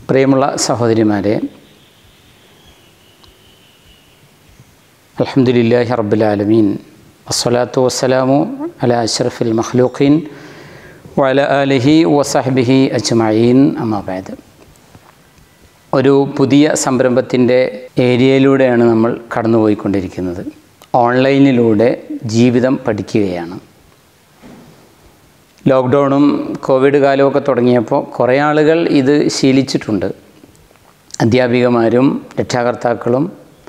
പ്രിയമുള്ള സഹോദരിമാരെ അലഹമുല്ലാഹി റബ്ബുലാലമീൻ വസ്സലാത്തു വസ്സലാമു അല അഷ്റഫിൽ മഖ്ലൂഖീൻ വല അലഹി വസഹബിഹി അജ്മഈൻ അമ്മാബാദ് ഒരു പുതിയ സംരംഭത്തിൻ്റെ ഏരിയയിലൂടെയാണ് നമ്മൾ കടന്നുപോയിക്കൊണ്ടിരിക്കുന്നത് ഓൺലൈനിലൂടെ ജീവിതം പഠിക്കുകയാണ് ലോക്ക്ഡൗണും കോവിഡ് കാലമൊക്കെ തുടങ്ങിയപ്പോൾ കുറേ ആളുകൾ ഇത് ശീലിച്ചിട്ടുണ്ട് അധ്യാപികമാരും രക്ഷാകർത്താക്കളും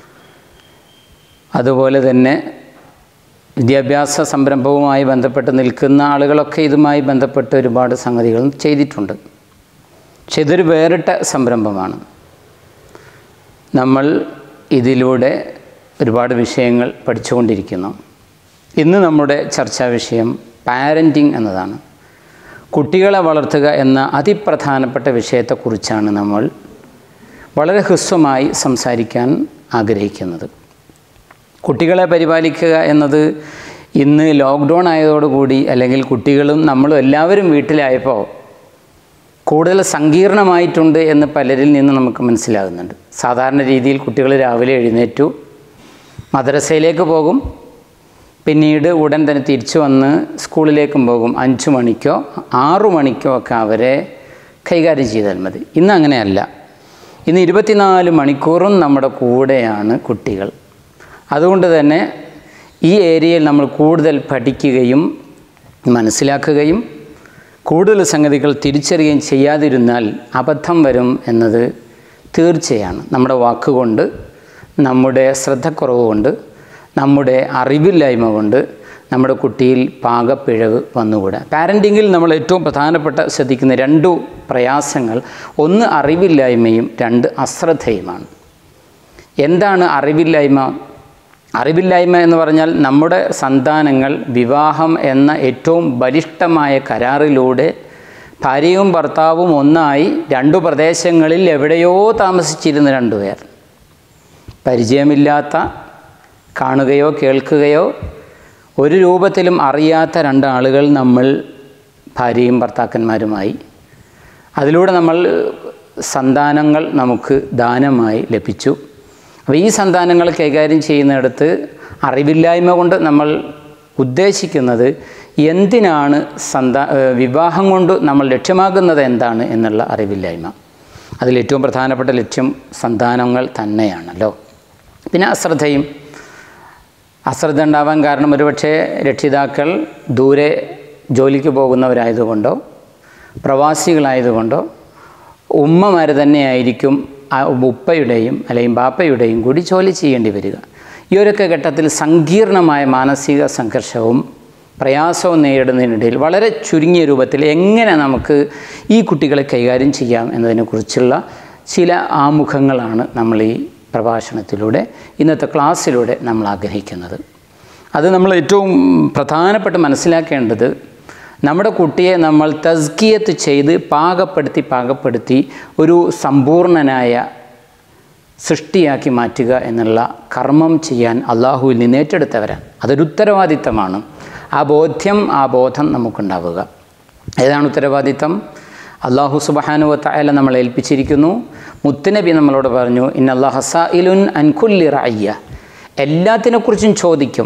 അതുപോലെ തന്നെ വിദ്യാഭ്യാസ സംരംഭവുമായി ബന്ധപ്പെട്ട് നിൽക്കുന്ന ആളുകളൊക്കെ ഇതുമായി ബന്ധപ്പെട്ട് ഒരുപാട് സംഗതികൾ ചെയ്തിട്ടുണ്ട് പക്ഷെ ഇതൊരു വേറിട്ട സംരംഭമാണ് നമ്മൾ ഇതിലൂടെ ഒരുപാട് വിഷയങ്ങൾ പഠിച്ചുകൊണ്ടിരിക്കുന്നു ഇന്ന് നമ്മുടെ ചർച്ചാ വിഷയം പാരൻറ്റിങ് എന്നതാണ് കുട്ടികളെ വളർത്തുക എന്ന അതിപ്രധാനപ്പെട്ട വിഷയത്തെക്കുറിച്ചാണ് നമ്മൾ വളരെ ഹ്രസ്വമായി സംസാരിക്കാൻ ആഗ്രഹിക്കുന്നത് കുട്ടികളെ പരിപാലിക്കുക എന്നത് ഇന്ന് ലോക്ക്ഡൗൺ ആയതോടുകൂടി അല്ലെങ്കിൽ കുട്ടികളും നമ്മളും എല്ലാവരും വീട്ടിലായപ്പോൾ കൂടുതൽ സങ്കീർണമായിട്ടുണ്ട് എന്ന് പലരിൽ നിന്ന് നമുക്ക് മനസ്സിലാകുന്നുണ്ട് സാധാരണ രീതിയിൽ കുട്ടികൾ രാവിലെ എഴുന്നേറ്റു മദ്രസയിലേക്ക് പോകും പിന്നീട് ഉടൻ തന്നെ തിരിച്ചു വന്ന് സ്കൂളിലേക്കും പോകും അഞ്ച് മണിക്കോ ആറു മണിക്കോ ഒക്കെ അവരെ കൈകാര്യം ചെയ്താൽ മതി ഇന്ന് അങ്ങനെയല്ല ഇന്ന് ഇരുപത്തിനാല് മണിക്കൂറും നമ്മുടെ കൂടെയാണ് കുട്ടികൾ അതുകൊണ്ട് തന്നെ ഈ ഏരിയയിൽ നമ്മൾ കൂടുതൽ പഠിക്കുകയും മനസ്സിലാക്കുകയും കൂടുതൽ സംഗതികൾ തിരിച്ചറിയുകയും ചെയ്യാതിരുന്നാൽ അബദ്ധം വരും എന്നത് തീർച്ചയാണ് നമ്മുടെ വാക്കുകൊണ്ട് നമ്മുടെ ശ്രദ്ധക്കുറവ് കൊണ്ട് നമ്മുടെ അറിവില്ലായ്മ കൊണ്ട് നമ്മുടെ കുട്ടിയിൽ പാകപ്പിഴവ് വന്നുകൂടാ പാരൻറ്റിങ്ങിൽ നമ്മൾ ഏറ്റവും പ്രധാനപ്പെട്ട ശ്രദ്ധിക്കുന്ന രണ്ടു പ്രയാസങ്ങൾ ഒന്ന് അറിവില്ലായ്മയും രണ്ട് അശ്രദ്ധയുമാണ് എന്താണ് അറിവില്ലായ്മ അറിവില്ലായ്മ എന്ന് പറഞ്ഞാൽ നമ്മുടെ സന്താനങ്ങൾ വിവാഹം എന്ന ഏറ്റവും ബലിഷ്ഠമായ കരാറിലൂടെ ഭാര്യയും ഭർത്താവും ഒന്നായി രണ്ടു പ്രദേശങ്ങളിൽ എവിടെയോ താമസിച്ചിരുന്ന രണ്ടുപേർ പരിചയമില്ലാത്ത കാണുകയോ കേൾക്കുകയോ ഒരു രൂപത്തിലും അറിയാത്ത രണ്ടാളുകൾ നമ്മൾ ഭാര്യയും ഭർത്താക്കന്മാരുമായി അതിലൂടെ നമ്മൾ സന്താനങ്ങൾ നമുക്ക് ദാനമായി ലഭിച്ചു അപ്പോൾ ഈ സന്താനങ്ങൾ കൈകാര്യം ചെയ്യുന്നിടത്ത് അറിവില്ലായ്മ കൊണ്ട് നമ്മൾ ഉദ്ദേശിക്കുന്നത് എന്തിനാണ് സന്താ വിവാഹം കൊണ്ട് നമ്മൾ ലക്ഷ്യമാക്കുന്നത് എന്താണ് എന്നുള്ള അറിവില്ലായ്മ അതിൽ ഏറ്റവും പ്രധാനപ്പെട്ട ലക്ഷ്യം സന്താനങ്ങൾ തന്നെയാണല്ലോ പിന്നെ അശ്രദ്ധയും അശ്രദ്ധ ഉണ്ടാവാൻ കാരണം ഒരുപക്ഷെ രക്ഷിതാക്കൾ ദൂരെ ജോലിക്ക് പോകുന്നവരായതുകൊണ്ടോ പ്രവാസികളായതുകൊണ്ടോ ഉമ്മമാർ തന്നെയായിരിക്കും ആ ഉപ്പയുടെയും അല്ലെങ്കിൽ ബാപ്പയുടെയും കൂടി ജോലി ചെയ്യേണ്ടി വരിക ഈ ഒരൊക്കെ ഘട്ടത്തിൽ സങ്കീർണമായ മാനസിക സംഘർഷവും പ്രയാസവും നേരിടുന്നതിനിടയിൽ വളരെ ചുരുങ്ങിയ രൂപത്തിൽ എങ്ങനെ നമുക്ക് ഈ കുട്ടികളെ കൈകാര്യം ചെയ്യാം എന്നതിനെക്കുറിച്ചുള്ള ചില ആമുഖങ്ങളാണ് നമ്മൾ ഈ പ്രഭാഷണത്തിലൂടെ ഇന്നത്തെ ക്ലാസ്സിലൂടെ നമ്മൾ ആഗ്രഹിക്കുന്നത് അത് നമ്മൾ ഏറ്റവും പ്രധാനപ്പെട്ട് മനസ്സിലാക്കേണ്ടത് നമ്മുടെ കുട്ടിയെ നമ്മൾ തസ്കിയത്ത് ചെയ്ത് പാകപ്പെടുത്തി പാകപ്പെടുത്തി ഒരു സമ്പൂർണനായ സൃഷ്ടിയാക്കി മാറ്റുക എന്നുള്ള കർമ്മം ചെയ്യാൻ അള്ളാഹുവിൽ നിന്ന് ഏറ്റെടുത്തവരാണ് അതൊരു ഉത്തരവാദിത്തമാണ് ആ ബോധ്യം ആ ബോധം നമുക്കുണ്ടാവുക ഏതാണ് ഉത്തരവാദിത്തം അള്ളാഹു സുബഹാനുവത്തായാലും നമ്മളെ ഏൽപ്പിച്ചിരിക്കുന്നു മുത്തുനബി നമ്മളോട് പറഞ്ഞു ഇന്നല്ലാ ഹസായിലുൻ അൻകുല്ലി റയ്യ എല്ലാത്തിനെക്കുറിച്ചും ചോദിക്കും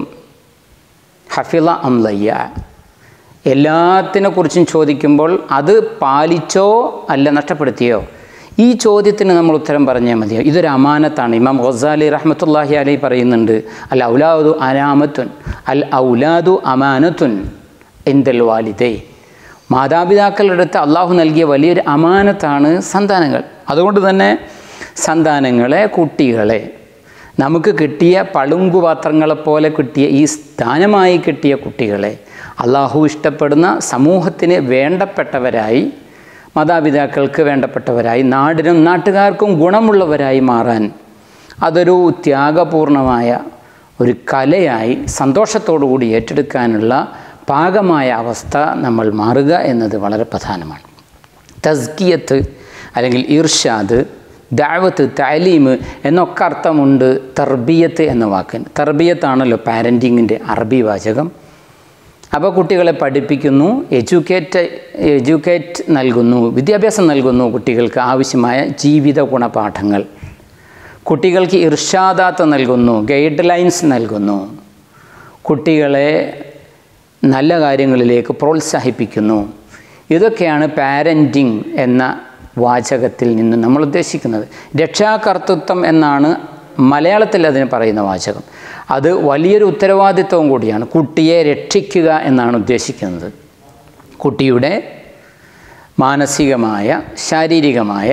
ഹഫിള അംലയ്യ എല്ലാത്തിനെക്കുറിച്ചും ചോദിക്കുമ്പോൾ അത് പാലിച്ചോ അല്ല നഷ്ടപ്പെടുത്തിയോ ഈ ചോദ്യത്തിന് നമ്മൾ ഉത്തരം പറഞ്ഞാൽ മതിയോ ഇതൊരു അമാനത്താണ് ഇമാം ഗസാലി റഹ്മത്തുല്ലാഹി അലൈ പറയുന്നുണ്ട് അൽ ഔലാദു അനാമത്തുൻ അൽ ഔലാദു അമാനത്തുൻ എന്തൽ വാലിദേ മാതാപിതാക്കളുടെ അടുത്ത് അള്ളാഹു നൽകിയ വലിയൊരു അമാനത്താണ് സന്താനങ്ങൾ അതുകൊണ്ട് തന്നെ സന്താനങ്ങളെ കുട്ടികളെ നമുക്ക് കിട്ടിയ പളുങ്കുപാത്രങ്ങളെപ്പോലെ കിട്ടിയ ഈ സ്ഥാനമായി കിട്ടിയ കുട്ടികളെ അള്ളാഹു ഇഷ്ടപ്പെടുന്ന സമൂഹത്തിന് വേണ്ടപ്പെട്ടവരായി മാതാപിതാക്കൾക്ക് വേണ്ടപ്പെട്ടവരായി നാടിനും നാട്ടുകാർക്കും ഗുണമുള്ളവരായി മാറാൻ അതൊരു ത്യാഗപൂർണമായ ഒരു കലയായി സന്തോഷത്തോടു കൂടി ഏറ്റെടുക്കാനുള്ള പാകമായ അവസ്ഥ നമ്മൾ മാറുക എന്നത് വളരെ പ്രധാനമാണ് തസ്കിയത്ത് അല്ലെങ്കിൽ ഇർഷാദ് ദാവത്ത് താലീം എന്നൊക്കെ അർത്ഥമുണ്ട് തർബിയത്ത് എന്ന വാക്കിന് തർബിയത്താണല്ലോ പാരൻറ്റിങ്ങിൻ്റെ അറബി വാചകം അപ്പോൾ കുട്ടികളെ പഠിപ്പിക്കുന്നു എഡ്യൂക്കേറ്റ് എഡ്യൂക്കേറ്റ് നൽകുന്നു വിദ്യാഭ്യാസം നൽകുന്നു കുട്ടികൾക്ക് ആവശ്യമായ ജീവിത ഗുണപാഠങ്ങൾ കുട്ടികൾക്ക് ഇർഷാദാത്ത് നൽകുന്നു ഗൈഡ് ലൈൻസ് നൽകുന്നു കുട്ടികളെ നല്ല കാര്യങ്ങളിലേക്ക് പ്രോത്സാഹിപ്പിക്കുന്നു ഇതൊക്കെയാണ് പാരൻറ്റിങ് എന്ന വാചകത്തിൽ നിന്ന് നമ്മൾ ഉദ്ദേശിക്കുന്നത് രക്ഷാകർത്തൃത്വം എന്നാണ് മലയാളത്തിൽ അതിന് പറയുന്ന വാചകം അത് വലിയൊരു ഉത്തരവാദിത്വവും കൂടിയാണ് കുട്ടിയെ രക്ഷിക്കുക എന്നാണ് ഉദ്ദേശിക്കുന്നത് കുട്ടിയുടെ മാനസികമായ ശാരീരികമായ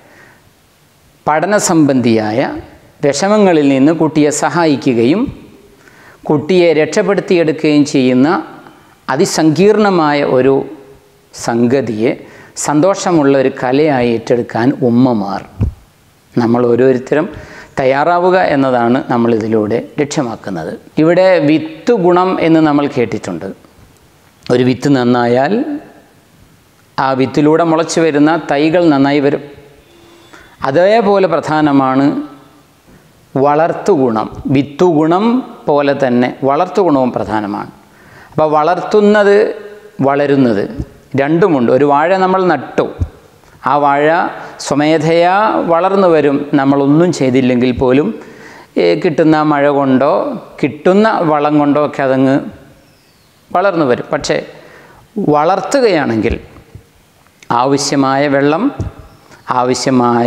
പഠന സംബന്ധിയായ വിഷമങ്ങളിൽ നിന്ന് കുട്ടിയെ സഹായിക്കുകയും കുട്ടിയെ രക്ഷപ്പെടുത്തിയെടുക്കുകയും ചെയ്യുന്ന അതിസങ്കീർണമായ ഒരു സംഗതിയെ സന്തോഷമുള്ള ഒരു കലയായി ഏറ്റെടുക്കാൻ ഉമ്മമാർ നമ്മൾ ഓരോരുത്തരും തയ്യാറാവുക എന്നതാണ് നമ്മൾ ഇതിലൂടെ ലക്ഷ്യമാക്കുന്നത് ഇവിടെ വിത്ത് ഗുണം എന്ന് നമ്മൾ കേട്ടിട്ടുണ്ട് ഒരു വിത്ത് നന്നായാൽ ആ വിത്തിലൂടെ മുളച്ചു വരുന്ന തൈകൾ നന്നായി വരും അതേപോലെ പ്രധാനമാണ് വളർത്തുഗുണം വിത്തുഗുണം പോലെ തന്നെ വളർത്തുഗുണവും പ്രധാനമാണ് അപ്പോൾ വളർത്തുന്നത് വളരുന്നത് രണ്ടുമുണ്ട് ഒരു വാഴ നമ്മൾ നട്ടു ആ വാഴ സ്വമേധയാ വളർന്നു വരും നമ്മളൊന്നും ചെയ്തില്ലെങ്കിൽ പോലും ഏ, കിട്ടുന്ന മഴ കൊണ്ടോ കിട്ടുന്ന വളം കൊണ്ടോ ഒക്കെ അതങ്ങ് വളർന്നു വരും പക്ഷേ വളർത്തുകയാണെങ്കിൽ ആവശ്യമായ വെള്ളം ആവശ്യമായ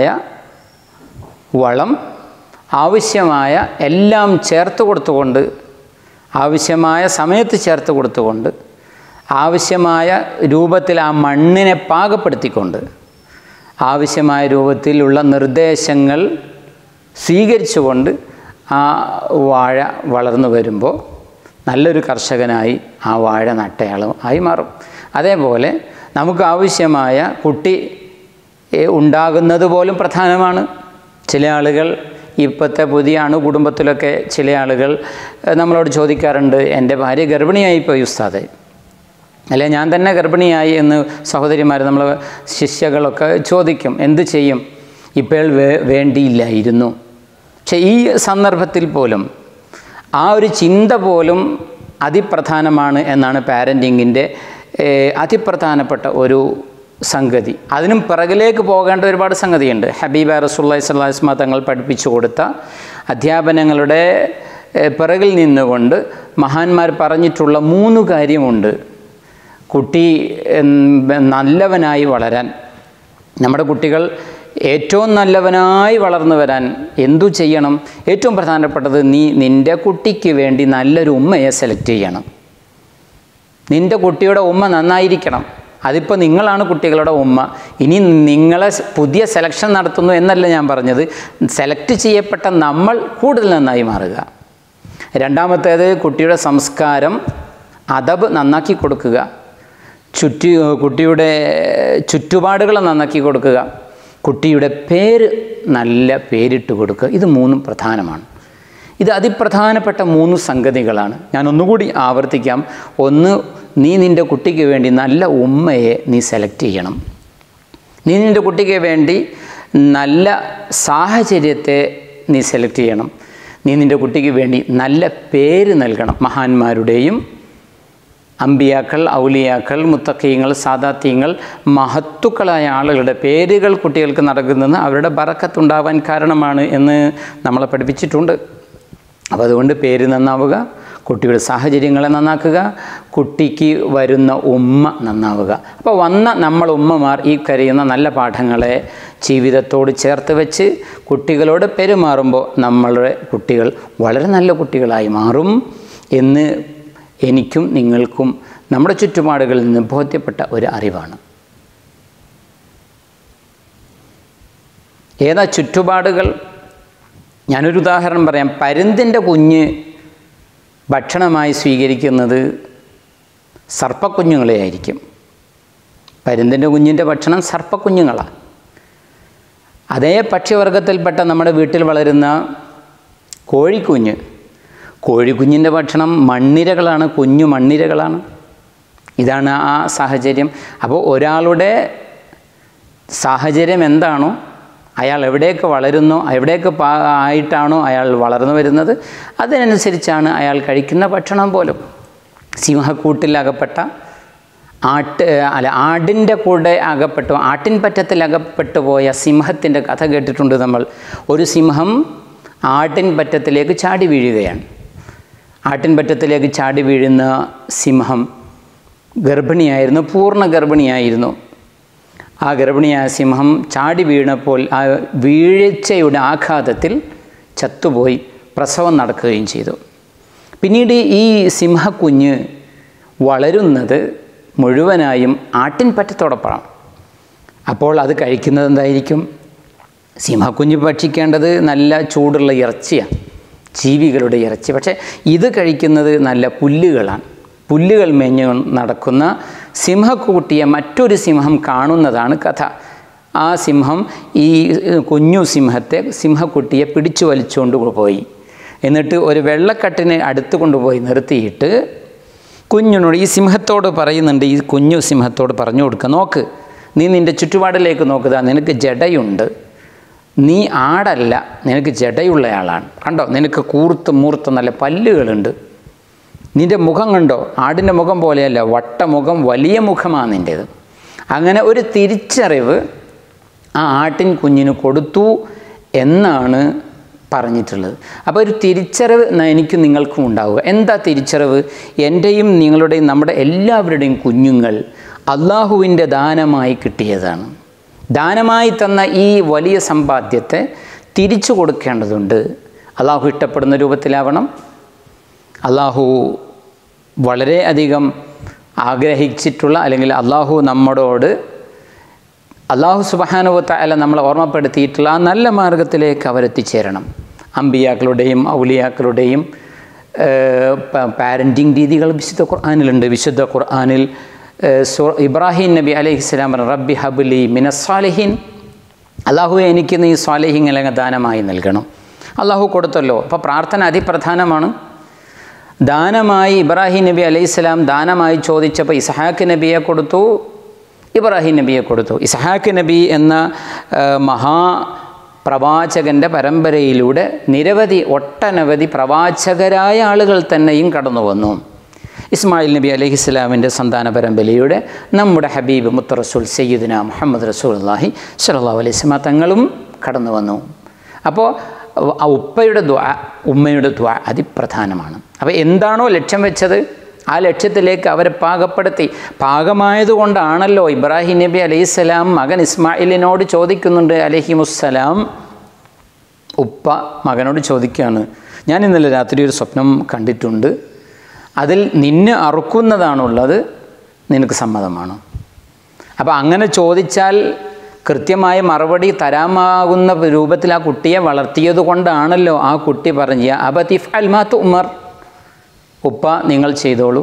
വളം ആവശ്യമായ എല്ലാം ചേർത്ത് കൊടുത്തുകൊണ്ട് ആവശ്യമായ സമയത്ത് ചേർത്ത് കൊടുത്തുകൊണ്ട് ആവശ്യമായ രൂപത്തിൽ ആ മണ്ണിനെ പാകപ്പെടുത്തിക്കൊണ്ട് ആവശ്യമായ രൂപത്തിലുള്ള നിർദ്ദേശങ്ങൾ സ്വീകരിച്ചുകൊണ്ട് ആ വാഴ വളർന്നു വരുമ്പോൾ നല്ലൊരു കർഷകനായി ആ വാഴ നട്ടയാളും ആയി മാറും അതേപോലെ നമുക്ക് ആവശ്യമായ കുട്ടി ഏ, ഉണ്ടാകുന്നത് പോലും പ്രധാനമാണ് ചില ആളുകൾ ഇപ്പോഴത്തെ പുതിയ അണു കുടുംബത്തിലൊക്കെ ചില ആളുകൾ ഏ, നമ്മളോട് ചോദിക്കാറുണ്ട് എൻ്റെ ഭാര്യ ഗർഭിണിയായിപ്പോയി ഉസ്താദെ അല്ലെ ഞാൻ തന്നെ ഗർഭിണിയായി എന്ന് സഹോദരിമാർ നമ്മൾ ശിഷ്യകളൊക്കെ ചോദിക്കും എന്ത് ചെയ്യും ഇപ്പോൾ വേ വേണ്ടിയില്ലായിരുന്നു പക്ഷേ ഈ സന്ദർഭത്തിൽ പോലും ആ ഒരു ചിന്ത പോലും അതിപ്രധാനമാണ് എന്നാണ് പാരൻറ്റിങ്ങിൻ്റെ അതിപ്രധാനപ്പെട്ട ഒരു സംഗതി അതിനും പിറകിലേക്ക് പോകേണ്ട ഒരുപാട് സംഗതിയുണ്ട് ഹബീബ റസൂല്ലി സ്വല്ലാസ്മ തങ്ങൾ പഠിപ്പിച്ചു കൊടുത്ത അധ്യാപനങ്ങളുടെ ഏഹ്, പിറകിൽ നിന്നുകൊണ്ട് മഹാന്മാർ പറഞ്ഞിട്ടുള്ള മൂന്ന് കാര്യമുണ്ട് കുട്ടി ഉം, നല്ലവനായി വളരാൻ നമ്മുടെ കുട്ടികൾ ഏറ്റവും നല്ലവനായി വളർന്നു വരാൻ എന്തു ചെയ്യണം ഏറ്റവും പ്രധാനപ്പെട്ടത് നീ നിൻ്റെ കുട്ടിക്ക് വേണ്ടി നല്ലൊരു ഉമ്മയെ സെലക്ട് ചെയ്യണം നിൻ്റെ കുട്ടിയുടെ ഉമ്മ നന്നായിരിക്കണം അതിപ്പോൾ നിങ്ങളാണ് കുട്ടികളുടെ ഉമ്മ ഇനി നിങ്ങളെ സ് പുതിയ സെലക്ഷൻ നടത്തുന്നു എന്നല്ല ഞാൻ പറഞ്ഞത് സെലക്ട് ചെയ്യപ്പെട്ട നമ്മൾ കൂടുതൽ നന്നായി മാറുക രണ്ടാമത്തേത് കുട്ടിയുടെ സംസ്കാരം അതബ് നന്നാക്കി കൊടുക്കുക ചുറ്റി കുട്ടിയുടെ ചുറ്റുപാടുകൾ നന്നാക്കി കൊടുക്കുക കുട്ടിയുടെ പേര് നല്ല പേരിട്ട് കൊടുക്കുക ഇത് മൂന്നും പ്രധാനമാണ് ഇത് അതിപ്രധാനപ്പെട്ട മൂന്ന് സംഗതികളാണ് ഞാൻ ഒന്നുകൂടി ആവർത്തിക്കാം ഒന്ന് നീ നിൻ്റെ കുട്ടിക്ക് വേണ്ടി നല്ല ഉമ്മയെ നീ സെലക്ട് ചെയ്യണം നീ നിൻ്റെ കുട്ടിക്ക് വേണ്ടി നല്ല സാഹചര്യത്തെ നീ സെലക്ട് ചെയ്യണം നീ നിൻ്റെ കുട്ടിക്ക് വേണ്ടി നല്ല പേര് നൽകണം മഹാന്മാരുടെയും അമ്പിയാക്കൾ ഔലിയാക്കൾ മുത്തക്കീങ്ങൾ സാദാത്യങ്ങൾ മഹത്തുക്കളായ ആളുകളുടെ പേരുകൾ കുട്ടികൾക്ക് നടക്കുന്നത് അവരുടെ ബറക്കത്തുണ്ടാവാൻ കാരണമാണ് എന്ന് നമ്മളെ പഠിപ്പിച്ചിട്ടുണ്ട് അപ്പോൾ അതുകൊണ്ട് പേര് നന്നാവുക കുട്ടിയുടെ സാഹചര്യങ്ങളെ നന്നാക്കുക കുട്ടിക്ക് വരുന്ന ഉമ്മ നന്നാവുക അപ്പോൾ വന്ന നമ്മൾ ഉമ്മമാർ ഈ കരയുന്ന നല്ല പാഠങ്ങളെ ജീവിതത്തോട് ചേർത്ത് വെച്ച് കുട്ടികളോട് പെരുമാറുമ്പോൾ നമ്മളുടെ കുട്ടികൾ വളരെ നല്ല കുട്ടികളായി മാറും എന്ന് എനിക്കും നിങ്ങൾക്കും നമ്മുടെ ചുറ്റുപാടുകളിൽ നിന്ന് ബോധ്യപ്പെട്ട ഒരു അറിവാണ് ഏതാ ചുറ്റുപാടുകൾ ഞാനൊരു ഉദാഹരണം പറയാം പരുന്തിൻ്റെ കുഞ്ഞ് ഭക്ഷണമായി സ്വീകരിക്കുന്നത് സർപ്പക്കുഞ്ഞുങ്ങളെ ആയിരിക്കും പരുന്തിൻ്റെ കുഞ്ഞിൻ്റെ ഭക്ഷണം സർപ്പക്കുഞ്ഞുങ്ങളാണ് അതേ പക്ഷിവർഗത്തിൽപ്പെട്ട നമ്മുടെ വീട്ടിൽ വളരുന്ന കോഴിക്കുഞ്ഞ് കോഴിക്കുഞ്ഞിൻ്റെ ഭക്ഷണം മണ്ണിരകളാണ് കുഞ്ഞു മണ്ണിരകളാണ് ഇതാണ് ആ സാഹചര്യം അപ്പോൾ ഒരാളുടെ സാഹചര്യം എന്താണോ അയാൾ എവിടെയൊക്കെ വളരുന്നോ എവിടെയൊക്കെ പാ ആയിട്ടാണോ അയാൾ വളർന്നു വരുന്നത് അതിനനുസരിച്ചാണ് അയാൾ കഴിക്കുന്ന ഭക്ഷണം പോലും സിംഹക്കൂട്ടിൽ അകപ്പെട്ട ആട്ട് അല്ല ആടിൻ്റെ കൂടെ അകപ്പെട്ടു ആട്ടിൻ പറ്റത്തിൽ അകപ്പെട്ടു പോയ സിംഹത്തിൻ്റെ കഥ കേട്ടിട്ടുണ്ട് നമ്മൾ ഒരു സിംഹം ആട്ടിൻ പറ്റത്തിലേക്ക് ചാടി വീഴുകയാണ് ആട്ടിൻ പറ്റത്തിലേക്ക് ചാടി വീഴുന്ന സിംഹം ഗർഭിണിയായിരുന്നു പൂർണ്ണ ഗർഭിണിയായിരുന്നു ആ ഗർഭിണിയായ സിംഹം ചാടി വീണപ്പോൾ ആ വീഴ്ചയുടെ ആഘാതത്തിൽ ചത്തുപോയി പ്രസവം നടക്കുകയും ചെയ്തു പിന്നീട് ഈ സിംഹക്കുഞ്ഞ് വളരുന്നത് മുഴുവനായും ആട്ടിൻ പറ്റത്തോടൊപ്പമാണ് അപ്പോൾ അത് കഴിക്കുന്നത് എന്തായിരിക്കും സിംഹക്കുഞ്ഞ് ഭക്ഷിക്കേണ്ടത് നല്ല ചൂടുള്ള ഇറച്ചിയാണ് ജീവികളുടെ ഇറച്ചി പക്ഷേ ഇത് കഴിക്കുന്നത് നല്ല പുല്ലുകളാണ് പുല്ലുകൾ മേഞ്ഞ് നടക്കുന്ന സിംഹക്കൂട്ടിയെ മറ്റൊരു സിംഹം കാണുന്നതാണ് കഥ ആ സിംഹം ഈ കുഞ്ഞു സിംഹത്തെ സിംഹക്കുട്ടിയെ പിടിച്ചു വലിച്ചുകൊണ്ട് പോയി എന്നിട്ട് ഒരു വെള്ളക്കെട്ടിനെ അടുത്ത് കൊണ്ടുപോയി നിർത്തിയിട്ട് കുഞ്ഞിനോട് ഈ സിംഹത്തോട് പറയുന്നുണ്ട് ഈ കുഞ്ഞു സിംഹത്തോട് പറഞ്ഞു കൊടുക്കുക നോക്ക് നീ നിൻ്റെ ചുറ്റുപാടിലേക്ക് നോക്കുക നിനക്ക് ജടയുണ്ട് നീ ആടല്ല നിനക്ക് ജടയുള്ളയാളാണ് കണ്ടോ നിനക്ക് കൂർത്ത് മൂർത്ത് നല്ല പല്ലുകളുണ്ട് നിൻ്റെ മുഖം കണ്ടോ ആടിൻ്റെ മുഖം പോലെയല്ല വട്ടമുഖം വലിയ മുഖമാണ് നിൻ്റേത് അങ്ങനെ ഒരു തിരിച്ചറിവ് ആ ആട്ടിൻ കുഞ്ഞിന് കൊടുത്തു എന്നാണ് പറഞ്ഞിട്ടുള്ളത് അപ്പോൾ ഒരു തിരിച്ചറിവ് ന- എനിക്കും നിങ്ങൾക്കും ഉണ്ടാവുക എന്താ തിരിച്ചറിവ് എൻ്റെയും നിങ്ങളുടെയും നമ്മുടെ എല്ലാവരുടെയും കുഞ്ഞുങ്ങൾ അള്ളാഹുവിൻ്റെ ദാനമായി കിട്ടിയതാണ് ദാനമായി തന്ന ഈ വലിയ സമ്പാദ്യത്തെ തിരിച്ചു കൊടുക്കേണ്ടതുണ്ട് അള്ളാഹു ഇഷ്ടപ്പെടുന്ന രൂപത്തിലാവണം അള്ളാഹു വളരെ അധികം ആഗ്രഹിച്ചിട്ടുള്ള അല്ലെങ്കിൽ അള്ളാഹു നമ്മളോട് അള്ളാഹു സുബഹാനുവത്ത അല്ല നമ്മളെ ഓർമ്മപ്പെടുത്തിയിട്ടുള്ള ആ നല്ല മാർഗത്തിലേക്ക് അവരെത്തിച്ചേരണം അമ്പിയാക്കളുടെയും ഔലിയാക്കളുടെയും പാരൻറ്റിങ് രീതികൾ വിശുദ്ധ ഖുർആാനിലുണ്ട് വിശുദ്ധ ഖുർആാനിൽ ഏഹ്, സു- ഇബ്രാഹിം നബി അലൈഹി സ്വലാം പറഞ്ഞു റബ്ബി ഹബുലി മിനസ്സാലിഹിൻ അള്ളാഹു എനിക്ക് നീ സ്വാലിഹിങ്ങളെ ദാനമായി നൽകണം അള്ളാഹു കൊടുത്തല്ലോ അപ്പോൾ പ്രാർത്ഥന അതിപ്രധാനമാണ് ദാനമായി ഇബ്രാഹിം നബി അലൈഹി സ്വലാം ദാനമായി ചോദിച്ചപ്പോൾ ഇസഹാക്ക് നബിയെ കൊടുത്തു ഇബ്രാഹിം നബിയെ കൊടുത്തു ഇസഹാക്ക് നബി എന്ന ആ, മഹാ പ്രവാചകൻ്റെ പരമ്പരയിലൂടെ നിരവധി ഒട്ടനവധി പ്രവാചകരായ ആളുകൾ തന്നെയും കടന്നു വന്നു ഇസ്മായിൽ നബി അലൈഹി സ്വലാമിൻ്റെ സന്താന പരമ്പരയുടെ നമ്മുടെ ഹബീബ് മുത്ത റസൂൽ സയ്യിദിന മുഹമ്മദ് റസൂൽ അള്ളാഹി സലാഹു അലൈഹി സ്വലാ തങ്ങളും കടന്നു വന്നു അപ്പോൾ ആ ഉപ്പയുടെ ദ്വാ ഉമ്മയുടെ ദ്വാ അതിപ്രധാനമാണ് അപ്പോൾ എന്താണോ ലക്ഷ്യം വെച്ചത് ആ ലക്ഷ്യത്തിലേക്ക് അവരെ പാകപ്പെടുത്തി പാകമായതുകൊണ്ടാണല്ലോ ഇബ്രാഹിം നബി അലൈഹിസ്സലാം മകൻ ഇസ്മായിലിനോട് ചോദിക്കുന്നുണ്ട് അലഹിമുസ്സലാം ഉപ്പ മകനോട് ചോദിക്കുകയാണ് ഞാൻ ഇന്നലെ രാത്രി ഒരു സ്വപ്നം കണ്ടിട്ടുണ്ട് അതിൽ നിന്നെ അറുക്കുന്നതാണുള്ളത് നിനക്ക് സമ്മതമാണോ അപ്പോൾ അങ്ങനെ ചോദിച്ചാൽ കൃത്യമായ മറുപടി തരാമാകുന്ന രൂപത്തിൽ ആ കുട്ടിയെ വളർത്തിയത് കൊണ്ടാണല്ലോ ആ കുട്ടി പറഞ്ഞ അബതിഫ് അൽമാത്ത് ഉമർ ഉപ്പ നിങ്ങൾ ചെയ്തോളൂ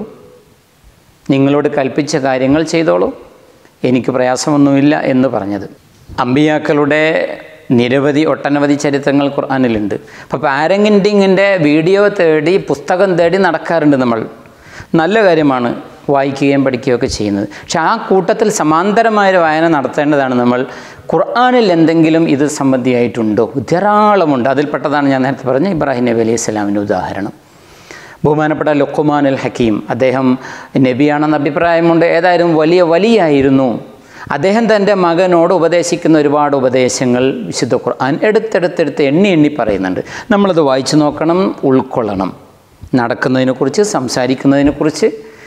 നിങ്ങളോട് കൽപ്പിച്ച കാര്യങ്ങൾ ചെയ്തോളൂ എനിക്ക് പ്രയാസമൊന്നുമില്ല എന്ന് പറഞ്ഞത് അമ്പിയാക്കളുടെ നിരവധി ഒട്ടനവധി ചരിത്രങ്ങൾ ഖുർആാനിലുണ്ട് അപ്പോൾ പാരങ്കിൻറ്റിങ്ങിൻ്റെ വീഡിയോ തേടി പുസ്തകം തേടി നടക്കാറുണ്ട് നമ്മൾ നല്ല കാര്യമാണ് വായിക്കുകയും പഠിക്കുകയൊക്കെ ചെയ്യുന്നത് പക്ഷെ ആ കൂട്ടത്തിൽ സമാന്തരമായൊരു വായന നടത്തേണ്ടതാണ് നമ്മൾ ഖുർആാനിൽ എന്തെങ്കിലും ഇത് സംബന്ധിയായിട്ടുണ്ടോ ധാരാളമുണ്ട് അതിൽപ്പെട്ടതാണ് ഞാൻ നേരത്തെ പറഞ്ഞ ഇബ്രാഹിം നബി അലൈഹി സ്വലാമിൻ്റെ ഉദാഹരണം ബഹുമാനപ്പെട്ട ലുക്കുമാൻ അൽ ഹക്കീം അദ്ദേഹം നബിയാണെന്ന് അഭിപ്രായമുണ്ട് ഏതായാലും വലിയ വലിയായിരുന്നു അദ്ദേഹം തൻ്റെ മകനോട് ഉപദേശിക്കുന്ന ഒരുപാട് ഉപദേശങ്ങൾ വിശുദ്ധ ഖുർആൻ എടുത്തെടുത്തെടുത്ത് എണ്ണി എണ്ണി പറയുന്നുണ്ട് നമ്മളത് വായിച്ചു നോക്കണം ഉൾക്കൊള്ളണം നടക്കുന്നതിനെക്കുറിച്ച് സംസാരിക്കുന്നതിനെക്കുറിച്ച്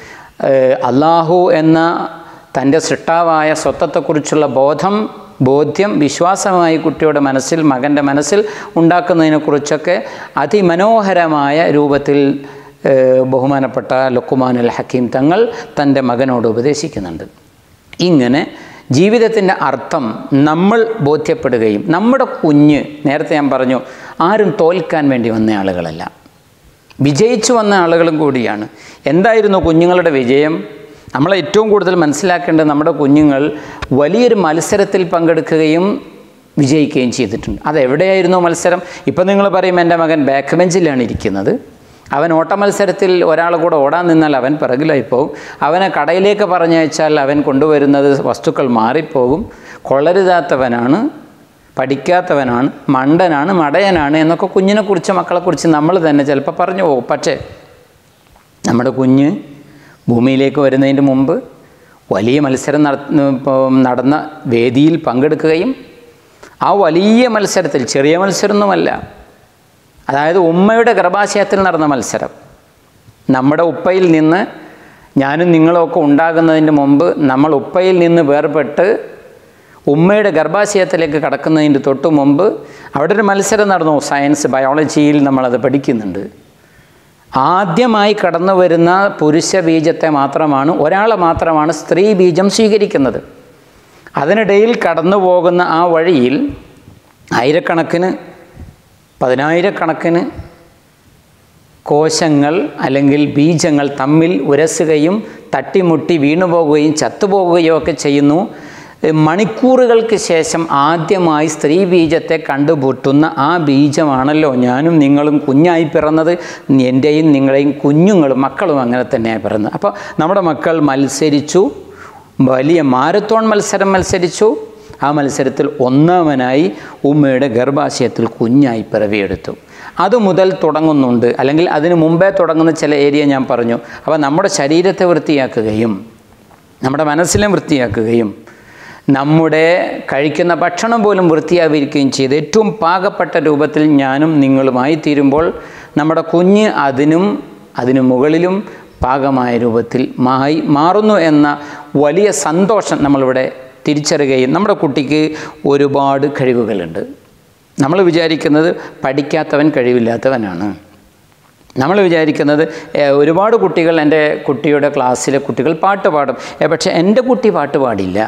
ഏഹ്, അള്ളാഹു എന്ന തൻ്റെ സൃഷ്ടാവായ സ്വത്വത്തെക്കുറിച്ചുള്ള ബോധം ബോധ്യം വിശ്വാസമായി കുട്ടിയുടെ മനസ്സിൽ മകൻ്റെ മനസ്സിൽ ഉണ്ടാക്കുന്നതിനെക്കുറിച്ചൊക്കെ അതിമനോഹരമായ രൂപത്തിൽ ഏഹ്, ബഹുമാനപ്പെട്ട ലുക്കുമാൻ അൽ ഹക്കീം തങ്ങൾ തൻ്റെ മകനോട് ഉപദേശിക്കുന്നുണ്ട് ഇങ്ങനെ ജീവിതത്തിൻ്റെ അർത്ഥം നമ്മൾ ബോധ്യപ്പെടുകയും നമ്മുടെ കുഞ്ഞ് നേരത്തെ ഞാൻ പറഞ്ഞു ആരും തോൽക്കാൻ വേണ്ടി വന്ന ആളുകളല്ല വിജയിച്ചു വന്ന ആളുകളും കൂടിയാണ് എന്തായിരുന്നു കുഞ്ഞുങ്ങളുടെ വിജയം നമ്മൾ ഏറ്റവും കൂടുതൽ മനസ്സിലാക്കേണ്ടത് നമ്മുടെ കുഞ്ഞുങ്ങൾ വലിയൊരു മത്സരത്തിൽ പങ്കെടുക്കുകയും വിജയിക്കുകയും ചെയ്തിട്ടുണ്ട് അതെവിടെയായിരുന്നു മത്സരം ഇപ്പം നിങ്ങൾ പറയും എൻ്റെ മകൻ ബാക്ക് ബെഞ്ചിലാണ് ഇരിക്കുന്നത് അവൻ ഓട്ട മത്സരത്തിൽ ഒരാൾ കൂടെ ഓടാൻ നിന്നാൽ അവൻ പിറകിലായി പോകും അവനെ കടയിലേക്ക് പറഞ്ഞയച്ചാൽ അവൻ കൊണ്ടുവരുന്നത് വസ്തുക്കൾ മാറിപ്പോകും കൊള്ളരുതാത്തവനാണ് പഠിക്കാത്തവനാണ് മണ്ടനാണ് മടയനാണ് എന്നൊക്കെ കുഞ്ഞിനെക്കുറിച്ച് മക്കളെക്കുറിച്ച് നമ്മൾ തന്നെ ചിലപ്പോൾ പറഞ്ഞു പോകും പക്ഷേ നമ്മുടെ കുഞ്ഞ് ഭൂമിയിലേക്ക് വരുന്നതിന് മുമ്പ് വലിയ മത്സരം നടന്ന വേദിയിൽ പങ്കെടുക്കുകയും ആ വലിയ മത്സരത്തിൽ ചെറിയ മത്സരമൊന്നുമല്ല അതായത് ഉമ്മയുടെ ഗർഭാശയത്തിൽ നടന്ന മത്സരം നമ്മുടെ ഉപ്പയിൽ നിന്ന് ഞാനും നിങ്ങളൊക്കെ ഉണ്ടാകുന്നതിന് മുമ്പ് നമ്മൾ ഉപ്പയിൽ നിന്ന് വേർപെട്ട് ഉമ്മയുടെ ഗർഭാശയത്തിലേക്ക് കടക്കുന്നതിന് തൊട്ട് മുമ്പ് അവിടെ ഒരു മത്സരം നടന്നു സയൻസ് ബയോളജിയിൽ നമ്മളത് പഠിക്കുന്നുണ്ട് ആദ്യമായി കടന്നു വരുന്ന പുരുഷ ബീജത്തെ മാത്രമാണ് ഒരാളെ മാത്രമാണ് സ്ത്രീ ബീജം സ്വീകരിക്കുന്നത് അതിനിടയിൽ കടന്നു പോകുന്ന ആ വഴിയിൽ ആയിരക്കണക്കിന് പതിനായിരക്കണക്കിന് കോശങ്ങൾ അല്ലെങ്കിൽ ബീജങ്ങൾ തമ്മിൽ ഉരസുകയും തട്ടിമുട്ടി വീണുപോകുകയും ചത്തുപോകുകയോ ഒക്കെ ചെയ്യുന്നു മണിക്കൂറുകൾക്ക് ശേഷം ആദ്യമായി സ്ത്രീ ബീജത്തെ കണ്ടുപൂട്ടുന്ന ആ ബീജമാണല്ലോ ഞാനും നിങ്ങളും കുഞ്ഞായി പിറന്നത് എൻ്റെയും നിങ്ങളെയും കുഞ്ഞുങ്ങളും മക്കളും അങ്ങനെ തന്നെയാണ് പിറന്നത് അപ്പോൾ നമ്മുടെ മക്കൾ മത്സരിച്ചു വലിയ മാരത്തോൺ മത്സരം മത്സരിച്ചു ആ മത്സരത്തിൽ ഒന്നാമനായി ഉമ്മയുടെ ഗർഭാശയത്തിൽ കുഞ്ഞായി പിറവിയെടുത്തു അതുമുതൽ തുടങ്ങുന്നുണ്ട് അല്ലെങ്കിൽ അതിന് മുമ്പേ തുടങ്ങുന്ന ചില ഏരിയ ഞാൻ പറഞ്ഞു അപ്പോൾ നമ്മുടെ ശരീരത്തെ വൃത്തിയാക്കുകയും നമ്മുടെ മനസ്സിനെ വൃത്തിയാക്കുകയും നമ്മുടെ കഴിക്കുന്ന ഭക്ഷണം പോലും വൃത്തിയായിരിക്കുകയും ചെയ്ത് ഏറ്റവും പാകപ്പെട്ട രൂപത്തിൽ ഞാനും നിങ്ങളുമായി തീരുമ്പോൾ നമ്മുടെ കുഞ്ഞ് അതിനും അതിനു മുകളിലും പാകമായ രൂപത്തിൽ മായി മാറുന്നു എന്ന വലിയ സന്തോഷം നമ്മളിവിടെ തിരിച്ചറിയുകയും നമ്മുടെ കുട്ടിക്ക് ഒരുപാട് കഴിവുകളുണ്ട് നമ്മൾ വിചാരിക്കുന്നത് പഠിക്കാത്തവൻ കഴിവില്ലാത്തവനാണ് നമ്മൾ വിചാരിക്കുന്നത് ഒരുപാട് കുട്ടികൾ എൻ്റെ കുട്ടിയുടെ ക്ലാസ്സിലെ കുട്ടികൾ പാട്ട് പാടും പക്ഷേ എൻ്റെ കുട്ടി പാട്ട് പാടില്ല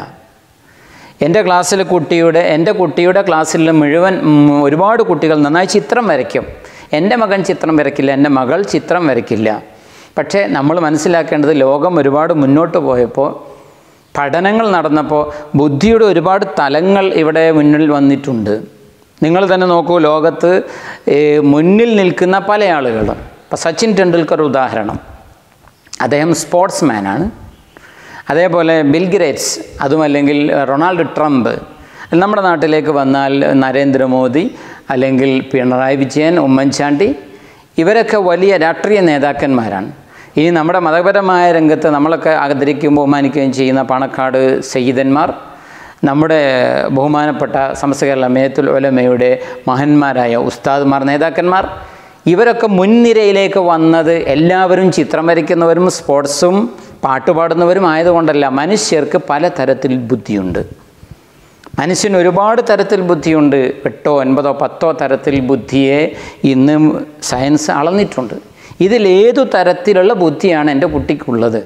എൻ്റെ ക്ലാസ്സിലെ കുട്ടിയുടെ എൻ്റെ കുട്ടിയുടെ ക്ലാസ്സിലെ മുഴുവൻ ഒരുപാട് കുട്ടികൾ നന്നായി ചിത്രം വരയ്ക്കും എൻ്റെ മകൻ ചിത്രം വരയ്ക്കില്ല എൻ്റെ മകൾ ചിത്രം വരയ്ക്കില്ല പക്ഷേ നമ്മൾ മനസ്സിലാക്കേണ്ടത് ലോകം ഒരുപാട് മുന്നോട്ട് പോയപ്പോൾ പഠനങ്ങൾ നടന്നപ്പോൾ ബുദ്ധിയുടെ ഒരുപാട് തലങ്ങൾ ഇവിടെ മുന്നിൽ വന്നിട്ടുണ്ട് നിങ്ങൾ തന്നെ നോക്കൂ ലോകത്ത് മുന്നിൽ നിൽക്കുന്ന പല ആളുകളും ഇപ്പോൾ സച്ചിൻ ടെണ്ടുൽക്കർ ഉദാഹരണം അദ്ദേഹം സ്പോർട്സ്മാനാണ് അതേപോലെ ബിൽഗ്രേറ്റ്സ് അതുമല്ലെങ്കിൽ റൊണാൾഡ് ട്രംപ് നമ്മുടെ നാട്ടിലേക്ക് വന്നാൽ നരേന്ദ്രമോദി അല്ലെങ്കിൽ പിണറായി വിജയൻ ഉമ്മൻചാണ്ടി ഇവരൊക്കെ വലിയ രാഷ്ട്രീയ നേതാക്കന്മാരാണ് ഇനി നമ്മുടെ മതപരമായ രംഗത്ത് നമ്മളൊക്കെ ആദരിക്കുകയും ബഹുമാനിക്കുകയും ചെയ്യുന്ന പാണക്കാട് സയ്യിദന്മാർ നമ്മുടെ ബഹുമാനപ്പെട്ട സമസ്ത കേരള മേത്തുൽ ഒലമയുടെ മഹന്മാരായ ഉസ്താദ്മാർ നേതാക്കന്മാർ ഇവരൊക്കെ മുൻനിരയിലേക്ക് വന്നത് എല്ലാവരും ചിത്രം വരയ്ക്കുന്നവരും സ്പോർട്സും പാട്ടുപാടുന്നവരും ആയതുകൊണ്ടല്ല മനുഷ്യർക്ക് പല തരത്തിൽ ബുദ്ധിയുണ്ട് മനുഷ്യന് ഒരുപാട് തരത്തിൽ ബുദ്ധിയുണ്ട് എട്ടോ ഒൻപതോ പത്തോ തരത്തിൽ ബുദ്ധിയെ ഇന്ന് സയൻസ് അളന്നിട്ടുണ്ട് ഇതിലേതു തരത്തിലുള്ള ബുദ്ധിയാണ് എൻ്റെ കുട്ടിക്കുള്ളത്